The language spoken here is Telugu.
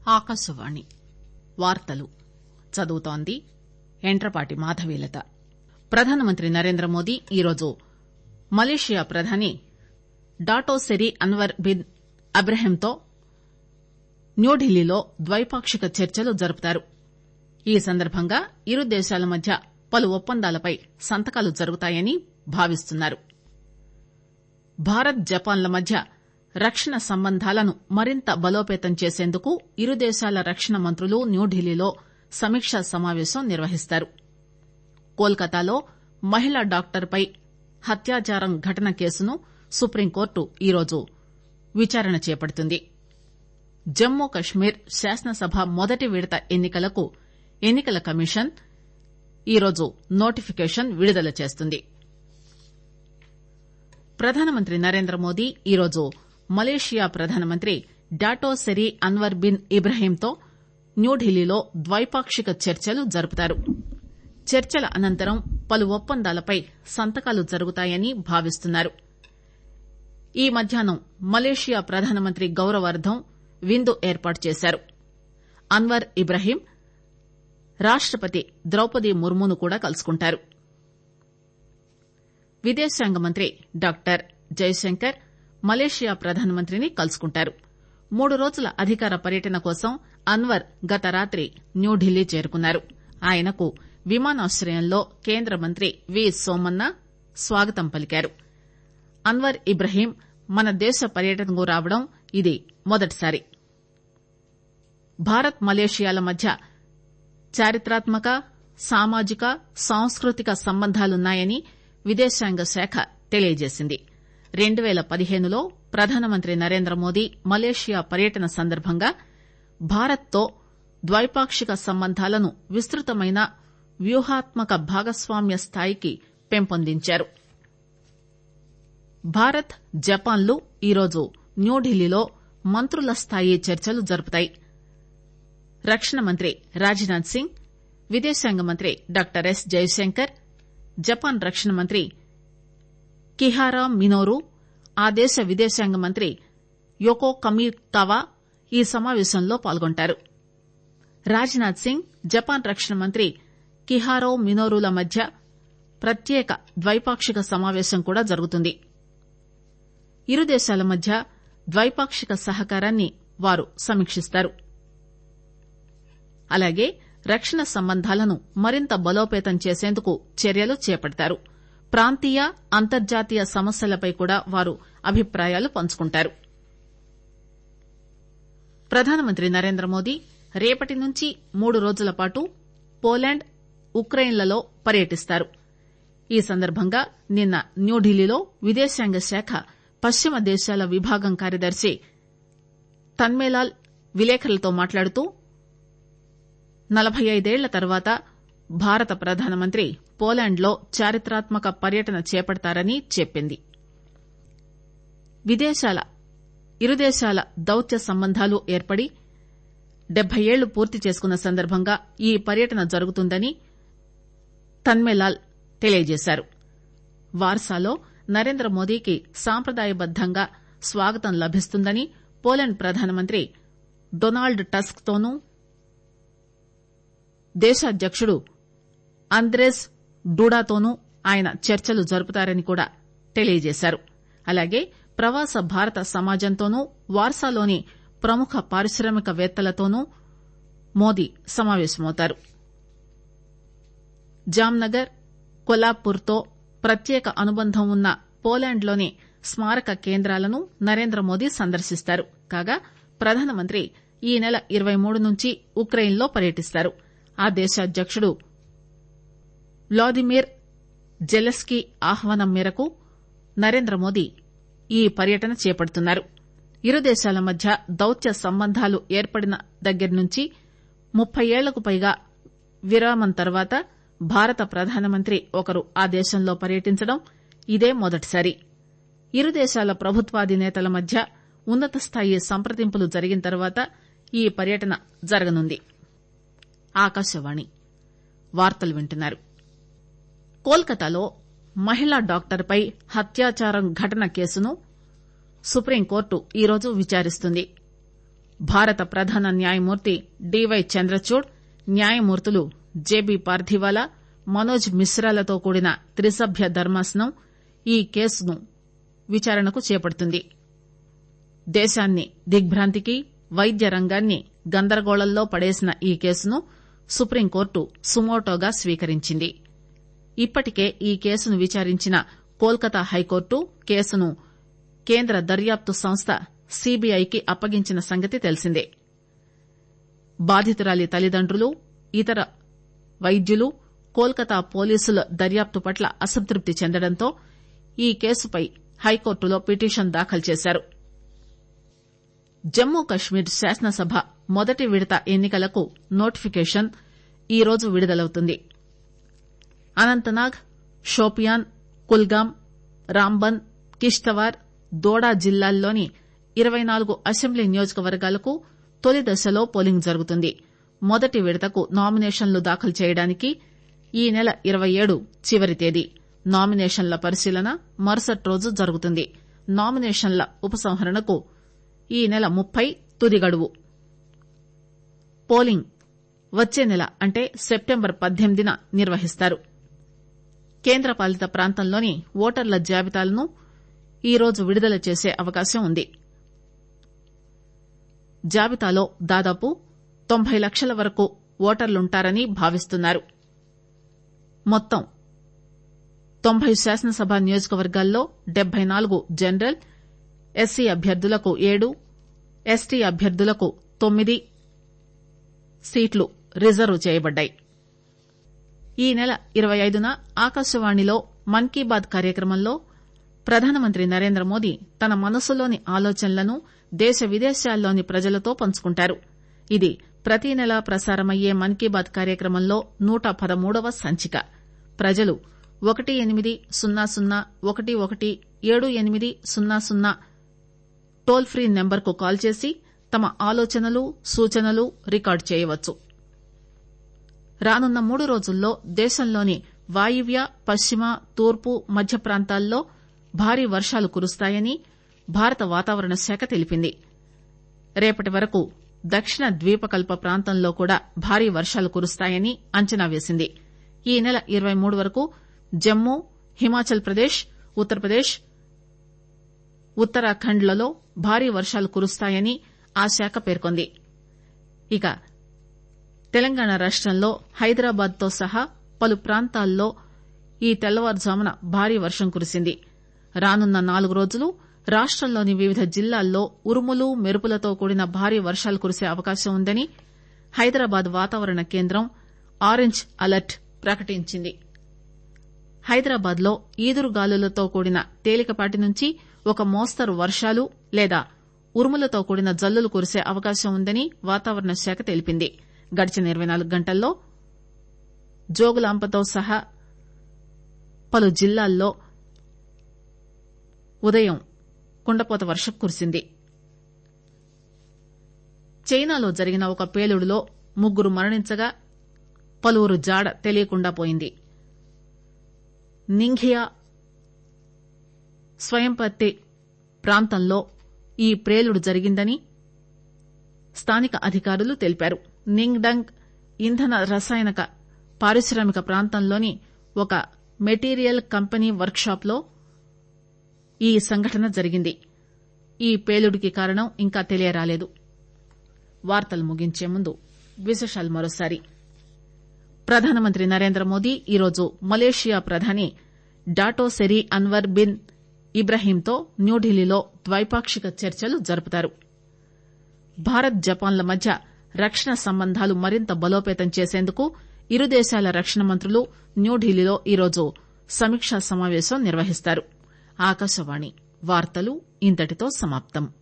ఆకాశవాణి వార్తలు చదువుతోంది ఎంట్రపాటి మాధవీలత ప్రధానమంత్రి నరేంద్రమోదీ ఈరోజు మలేషియా ప్రధాని డాటోసెరీ అన్వర్ బిన్ అబ్రహీంతో న్యూఢిల్లీలో ద్వైపాక్షిక చర్చలు జరుపుతారు ఈ సందర్బంగా ఇరు దేశాల మధ్య పలు ఒప్పందాలపై సంతకాలు జరుగుతాయని భావిస్తున్నారు భారత్ జపాన్ల మధ్య రక్షణ సంబంధాలను మరింత బలోపేతం చేసేందుకు ఇరు దేశాల రక్షణ మంత్రులు న్యూఢిల్లీలో సమీకా సమాపేశం నిర్వహిస్తారు కోల్కతాలో మహిళా డాక్టర్పై హత్యాచారం ఘటన కేసును సుప్రీంకోర్టు ఈరోజు విచారణ చేపడుతుంది జమ్మూ కశ్మీర్ శాసనసభ మొదటి విడత ఎన్ని కలకు ఎన్ని కల కమిషన్ ఈరోజు నోటిఫికేషన్ విడుదల చేస్తుంది ప్రధానమంత్రి నరేంద్రమోదీ ఈరోజు మలేషియా ప్రధానమంత్రి డాటో సెరీ అన్వర్ బిన్ ఇబ్రహీంతో న్యూఢిల్లీలో ద్వైపాక్షిక చర్చలు జరుపుతారు చర్చల అనంతరం పలు ఒప్పందాలపై సంతకాలు జరుగుతాయని భావిస్తున్నారు ఈ మధ్యాహ్నం మలేషియా ప్రధానమంత్రి గౌరవార్ధం విందు ఏర్పాటు చేశారు అన్వర్ ఇబ్రహీం రాష్టపతి ద్రౌపది ముర్మును కూడా కలుసుకుంటారు విదేశాంగ మంత్రి డాక్టర్ జైశంకర్ మలేషియా ప్రధానమంత్రిని కలుసుకుంటారు మూడు రోజుల అధికార పర్యటన కోసం అన్వర్ గత రాత్రి న్యూఢిల్లీ చేరుకున్నారు ఆయనకు విమానాశ్రయంలో కేంద్ర మంత్రి వి సోమన్న స్వాగతం పలికారు అన్వర్ ఇబ్రహీం మన దేశ పర్యటనకు రావడం ఇది మొదటిసారి భారత్ మలేషియాల మధ్య చారిత్రాత్మక సామాజిక సాంస్కృతిక సంబంధాలున్నాయని విదేశాంగ శాఖ తెలియజేసింది రెండు పేల పదిహేనులో ప్రధానమంత్రి నరేంద్రమోదీ మలేషియా పర్యటన సందర్భంగా భారత్ తో ద్వైపాక్షిక సంబంధాలను విస్తృతమైన వ్యూహాత్మక భాగస్వామ్య స్థాయికి పెంపొందించారు భారత్ జపాన్లు ఈరోజు న్యూఢిల్లీలో మంత్రుల స్థాయి చర్చలు జరుపుతాయి రక్షణ మంత్రి రాజ్నాథ్ సింగ్ విదేశాంగ మంత్రి డాక్టర్ ఎస్ జైశంకర్ జపాన్ రక్షణ మంత్రి కిహారా మినోరు ఆ దేశ విదేశాంగ మంత్రి యొకో కమికావా ఈ సమాపేశంలో పాల్గొంటారు రాజ్నాథ్ సింగ్ జపాన్ రక్షణ మంత్రి కిహారో మినోరుల మధ్య ప్రత్యేక ద్వైపాక్షిక సమాపేశం కూడా జరుగుతుంది ఇరు దేశాల మధ్య ద్వైపాక్షిక సహకారాన్ని వారు సమీకిస్తారు అలాగే రక్షణ సంబంధాలను మరింత బలోపేతం చేసేందుకు చర్యలు చేపడతారు ప్రాంతీయ అంతర్జాతీయ సమస్యలపై కూడా వారు అభిప్రాయాలు పంచుకుంటారు ప్రధానమంత్రి నరేంద్రమోదీ రేపటి నుంచి మూడు రోజుల పాటు పోలాండ్ ఉక్రెయిన్ లలో పర్యటిస్తారు ఈ సందర్భంగా నిన్న న్యూఢిల్లీలో విదేశాంగ శాఖ పశ్చిమ దేశాల విభాగం కార్యదర్శి తన్మేలాల్ విలేకరులతో మాట్లాడుతూ నలబై ఐదేళ్ల తర్వాత భారత ప్రధానమంత్రి పోలాండ్ లో చారిత్రాత్మక పర్యటన చేపడతారని చెప్పింది విదేశాల ఇరుదేశాల దౌత్య సంబంధాలు ఏర్పడి డెబ్బై ఏళ్లు పూర్తి చేసుకున్న సందర్భంగా ఈ పర్యటన జరుగుతుందని తన్మేలాల్ తెలియజేశారు వార్సాలో నరేంద్రమోదీకి సాంప్రదాయబద్దంగా స్వాగతం లభిస్తుందని పోలాండ్ ప్రధానమంత్రి డొనాల్డ్ టస్క్ తోనూ దేశాధ్యకుడు అంద్రేస్ డూడాతోనూ ఆయన చర్చలు జరుపుతారని కూడా తెలియజేశారు అలాగే ప్రవాస భారత సమాజంతోనూ వార్సాలోని ప్రముఖ పారిశ్రామికవేత్తలతోనూ మోదీ సమావేశమవుతారు జామ్నగర్ కొల్లాపూర్ తో ప్రత్యేక అనుబంధం ఉన్న పోలాండ్ లోని స్మారక కేంద్రాలను నరేంద్రమోదీ సందర్శిస్తారు కాగా ప్రధానమంత్రి ఈ నెల ఇరవై మూడు నుంచి ఉక్రెయిన్ లో పర్యటిస్తారు ఆ దేశాధ్యకుడు వ్లాదిమిర్ జెలెన్స్కీ ఆహ్వానం మేరకు నరేంద్రమోదీ ఈ పర్యటన చేపడుతున్నారు ఇరు దేశాల మధ్య దౌత్య సంబంధాలు ఏర్పడిన దగ్గర నుంచి ముప్పై ఏళ్లకు పైగా విరామం తర్వాత భారత ప్రధానమంత్రి ఒకరు ఆ దేశంలో పర్యటించడం ఇదే మొదటిసారి ఇరు దేశాల ప్రభుత్వాధినేతల మధ్య ఉన్నత స్థాయి సంప్రదింపులు జరిగిన తర్వాత ఈ పర్యటన జరగనుంది ఆకాశవాణి వార్తలు వింటున్నారు కోల్కతాలో మహిళా డాక్టర్పై హత్యాచారం ఘటన కేసును సుప్రీంకోర్టు ఈరోజు విచారిస్తుంది భారత ప్రధాన న్యాయమూర్తి డివై చంద్రచూడ్ న్యాయమూర్తులు జేబీ పార్థివాలా మనోజ్ మిశ్రాలతో కూడిన త్రిసభ్య ధర్మాసనం ఈ కేసును విచారణకు చేపడుతుంది దేశాన్ని దిగ్బాంతికి వైద్య రంగాన్ని గందరగోళంలో పడేసిన ఈ కేసును సుప్రీంకోర్టు సుమోటోగా స్వీకరించింది ఇప్పటికే ఈ కేసును విచారించిన కోల్కతా హైకోర్టు కేసును కేంద్ర దర్యాప్తు సంస్థ సీబీఐకి అప్పగించిన సంగతి తెలిసిందే బాధితురాలి తల్లిదండ్రులు ఇతర వైద్యులు కోల్కతా పోలీసుల దర్యాప్తు పట్ల అసంతృప్తి చెందడంతో ఈ కేసుపై హైకోర్టులో పిటిషన్ దాఖలు చేశారు జమ్మూ కశ్మీర్ శాసనసభ మొదటి విడత ఎన్ని కలకు నోటిఫికేషన్ ఈరోజు విడుదలవుతుంది అనంతనాగ్ షోపియాన్ కుల్గాం రాంబన్ కిష్తవార్ దోడా జిల్లాల్లోని ఇరవై నాలుగు అసెంబ్లీ నియోజకవర్గాలకు తొలి దశలో పోలింగ్ జరుగుతుంది మొదటి విడతకు నామినేషన్లు దాఖలు చేయడానికి ఈ నెల ఇరవై ఏడు చివరి తేదీ నామినేషన్ల పరిశీలన మరుసటి రోజు జరుగుతుంది నామినేషన్ల ఉపసంహరణకు ఈ నెల ముప్పై తుది గడువు పోలింగ్ వచ్చే నెల అంటే సెప్టెంబర్ పద్దెనిమిదిన నిర్వహిస్తారు కేంద్రపాలిత ప్రాంతంలోని ఓటర్ల జాబితాలను ఈరోజు విడుదల చేసే అవకాశం ఉంది జాబితాలో దాదాపు తొంభై లక్షల వరకు ఓటర్లుంటారని భావిస్తున్నారు మొత్తం తొంభై శాసనసభ నియోజకవర్గాల్లో డెబ్బై నాలుగు జనరల్ ఎస్సీ అభ్యర్థులకు ఏడు ఎస్టీ అభ్యర్థులకు తొమ్మిది సీట్లు రిజర్వ్ చేయబడ్డాయి ఈ నెల ఇరవై ఐదున ఆకాశవాణిలో మన్ కీ బాత్ కార్యక్రమంలో ప్రధానమంత్రి నరేంద్ర మోదీ తన మనసులోని ఆలోచనలను దేశ విదేశాల్లోని ప్రజలతో పంచుకుంటారు ఇది ప్రతి నెలా ప్రసారమయ్యే మన్ కీ బాత్ కార్యక్రమంలో నూట పదమూడవ సంచిక ప్రజలు ఒకటి ఎనిమిది సున్నా సున్నా ఒకటి ఒకటి ఏడు ఎనిమిది సున్నా సున్నా టోల్ ఫ్రీ నెంబర్కు కాల్ చేసి తమ ఆలోచనలు సూచనలు రికార్డు చేయవచ్చు రానున్న మూడు రోజుల్లో దేశంలోని వాయువ్య పశ్చిమ తూర్పు మధ్య ప్రాంతాల్లో భారీ వర్షాలు కురుస్తాయని భారత వాతావరణ శాఖ తెలిపింది రేపటి వరకు దక్షిణ ద్వీపకల్ప ప్రాంతంలో కూడా భారీ వర్షాలు కురుస్తాయని అంచనా వేసింది ఈ నెల ఇరవై మూడు వరకు జమ్మూ హిమాచల్ ప్రదేశ్ ఉత్తరప్రదేశ్ ఉత్తరాఖండ్ లలో భారీ వర్షాలు కురుస్తాయని ఆ శాఖ పేర్కొంది ఇక తెలంగాణ రాష్టంలో హైదరాబాద్ తో సహా పలు ప్రాంతాల్లో ఈ తెల్లవారుజామున భారీ వర్షం కురిసింది రానున్న నాలుగు రోజులు రాష్టంలోని వివిధ జిల్లాల్లో ఉరుములు మెరుపులతో కూడిన భారీ వర్షాలు కురిసే అవకాశం ఉందని హైదరాబాద్ వాతావరణ కేంద్రం ఆరెంజ్ అలర్ట్ ప్రకటించింది హైదరాబాద్ లో ఈదురుగాలులతో కూడిన తేలికపాటి నుంచి ఒక మోస్తరు వర్షాలు లేదా ఉరుములతో కూడిన జల్లులు కురిసే అవకాశం ఉందని వాతావరణ శాఖ తెలిపింది గడిచిన ఇరవై నాలుగు గంటల్లో జోగులాంపతో సహా పలు జిల్లాల్లో ఉదయం కుండపోత వర్షం కురిసింది చైనాలో జరిగిన ఒక పేలుడులో ముగ్గురు మరణించగా పలువురు జాడ తెలియకుండా పోయింది నింఘియా స్వయంపత్తి ప్రాంతంలో ఈ ప్రేలుడు జరిగిందని స్థానిక అధికారులు తెలిపారు నింగ్డంగ్ ఇంధన రసాయనిక పారిశ్రామిక ప్రాంతంలోని ఒక మెటీరియల్ కంపెనీ వర్క్ షాప్ లో ఈ సంఘటన జరిగింది ఈ పేలుడికి కారణం ఇంకా తెలియరాలేదు వార్తలు ముగించే ముందు విశేషాలు మరోసారి ప్రధానమంత్రి నరేంద్ర మోదీ ఈరోజు మలేషియా ప్రధాని డాటో సెరీ అన్వర్ బిన్ ఇబ్రహీంతో న్యూఢిల్లీలో ద్వైపాక్షిక చర్చలు జరుపుతారు భారత్ జపాన్ల మధ్య రక్షణ సంబంధాలు మరింత బలోపేతం చేసేందుకు ఇరు దేశాల రక్షణ మంత్రులు న్యూఢిల్లీలో ఈరోజు సమీక్షా సమావేశం నిర్వహిస్తారు ఆకాశవాణి వార్తలు ఇంతటితో సమాప్తం